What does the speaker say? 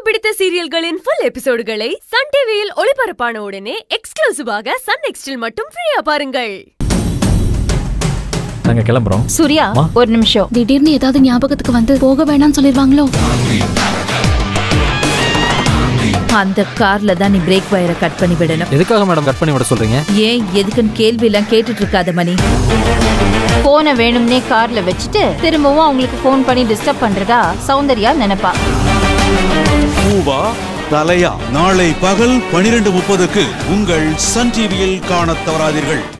பிடித்த சீரியல்களின் full எபிசோடுகளை Sun டிவியில் ஒளிபரப்பான உடனே எக்ஸ்க்ளூசிவாக சன் நெக்ஸ்டில் மட்டும் ஃப்ரீயா பாருங்கள் நாங்க கிளம்புறோம் சூர்யா அம்மா. ஒரு நிமிஷம் திடீர்னு ஏதாவது ஞாபகத்துக்கு வந்து போக வேணாம்னு சொல்லிருவாங்களோ அந்த கார்ல தான் நீ பிரேக் வயரை கட் பண்ணி விடணும் எதுக்காக மேடம் கட் பண்ணி விட சொல்றீங்க ஏன் எதுக்குன்னு கேள்வி எல்லாம் கேட்டுட்டு இருக்காத மணி போனை வேணும்னே கார்ல வச்சுட்டு திரும்பவும் அவங்களுக்கு ஃபோன் பண்ணி டிஸ்டர்ப் பண்றதா சௌந்தர்யா நினைப்பா பூவா தலையா நாளை பகல் பனிரெண்டு முப்பதுக்கு உங்கள் சன் டிவியில் காணத் தவறாதீர்கள்